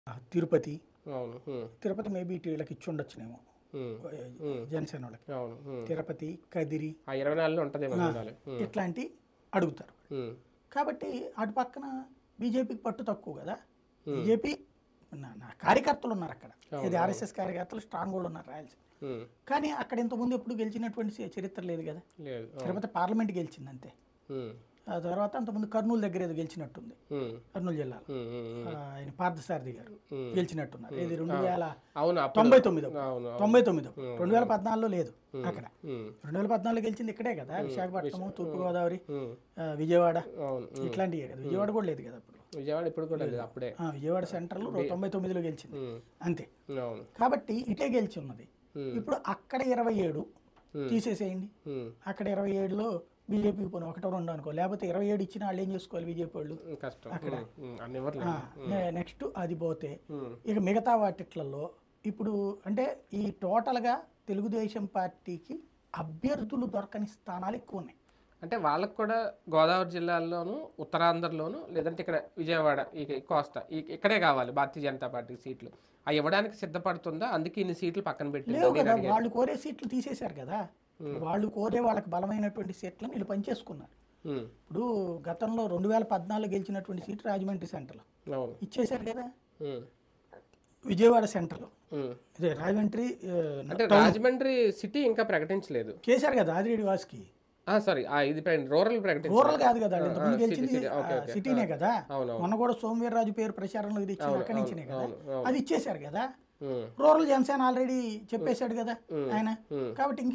ఆ, తిరుపతి అవును ఉమ్, తిరుపతి మేబీ ఇటు వీళ్ళకి ఇచ్చి ఉండొచ్చునేమో ఉమ్, జనసేన వాళ్ళకి అవును ఉమ్. తిరుపతి కదిరి ఆ ఇరవై నాలుగులో ఉంటుందేమో చూడాలి ఉమ్, ఇట్లాంటి అడుగుతారు ఉమ్, కాబట్టి అటు పక్కన బీజేపీకి పట్టు తక్కువ కదా బీజేపీ నా నా కార్యకర్తలు ఉన్నారు అక్కడ ఇది ఆర్ఎస్ఎస్ కార్యకర్తలు స్ట్రాంగ్ కూడా ఉన్నారు రాయలసీమ ఉమ్, కానీ అక్కడ ఇంతకుముందు ఎప్పుడు గెలిచినటువంటి చ- చరిత్ర లేదు కదా లేదు ఆ, తిరుపతి పార్లమెంట్ గెలిచింది అంతే ఉమ్, ఆ తర్వాత అంతకుముందు కర్నూలు దగ్గర ఏదో గెలిచినట్టుంది ఉమ్, కర్నూలు జిల్లాలో ఉమ్, ఉమ్, ఉమ్. ఆ, ఆయన పార్థసారథి గారు Hmm. గెలిచినట్టున్నారు ఇది రెండు వేల అవును అప్పుడు తొంభై తొమ్మిది అవును అవును. తొంభై తొమ్మిది రెండు వేల పద్నాలుగులో లేదు అక్కడ ఉమ్, రెండు వేల పద్నాలుగులో గెలిచింది ఇక్కడే కదా విశాఖపట్నము తూర్పుగోదావరి ఉమ్, ఆ, విజయవాడ అవును ఉమ్. ఇట్లాంటివే కదా విజయవాడ కూడా లేదు కదా అప్పుడు విజయవాడ ఇప్పుడు కూడా లేదు అప్పుడే ఆ, విజయవాడ సెంటర్లో తొంభై తొమ్మిదిలో గెలిచింది ఉమ్, అంతే అవును కాబట్టి ఇటే గెలిచి ఉన్నది Hmm. ఇప్పుడు అక్కడ ఇరవై ఏడు తీసేసేయండి ఉమ్, అక్కడ ఇరవై ఏడులో బీజేపీ పోనీ ఒకటో రెండు అనుకో లేకపోతే ఇరవై ఏడు ఇచ్చినా వాళ్ళు ఏం చేసుకోవాలి బీజేపీ వాళ్ళు ఉమ్, కష్టం ఉమ్, ఉమ్, అన్ని ఇవ్వట్లేదు నెక్స్ట్ అది పోతే ఉమ్, ఇక మిగతా వాటిట్లలో ఇప్పుడు అంటే ఈ టోటల్గా తెలుగుదేశం పార్టీకి అభ్యర్థులు దొరకని స్థానాలు ఎక్కువ ఉన్నాయి అంటే వాళ్ళకు కూడా గోదావరి జిల్లాల్లోనూ ఉత్తరాంధ్రలోను లేదంటే ఇక్కడ విజయవాడ ఈ ఈ కోస్తా ఈ- ఇక్కడే కావాలి భారతీయ జనతా పార్టీ సీట్లు అవి ఇవ్వడానికి సిద్ధపడుతుందా అందుకే ఇన్ని సీట్లు పక్కన పెట్టింది లేవు కదా వాళ్ళు కోరే సీట్లు తీసేశారు కదా వాళ్ళు కోరే వాళ్ళకి బలమైనటువంటి సీట్లను వీళ్ళు పనిచేసుకున్నారు ఉమ్, ఇప్పుడు గతంలో రెండు వేల పద్నాలుగు గెలిచినటువంటి సీటు రాజమండ్రి సెంటర్లో అవును ఇచ్చేశారు కదా ఉమ్, విజయవాడ సెంటర్లో ఉమ్. ఇదే రాజమండ్రి ఆ, అంటే రాజమండ్రి సిటీ ఇంకా ప్రకటించలేదు చేశారు కదా ఆదిరెడ్డి వాస్కి సారీ ఇది రూరల్ ప్రకటించారు రూరల్ కాదు కదా వాళ్ళు ఇంతకుముందు city, గెలిచింది city. Okay, okay. సిటీనే కదా అవును మొన్న కూడా సోమవీర్రాజు పేరు ప్రచారంలో ఇది ఇచ్చింది అక్కడి నుంచినే కదా అవును, అవును. అది ఇచ్చేశారు కదా ఉమ్, రూరల్ జనసేన ఆల్రెడీ చెప్పేశాడు కదా ఆయన ఉమ్. కాబట్టి ఇంక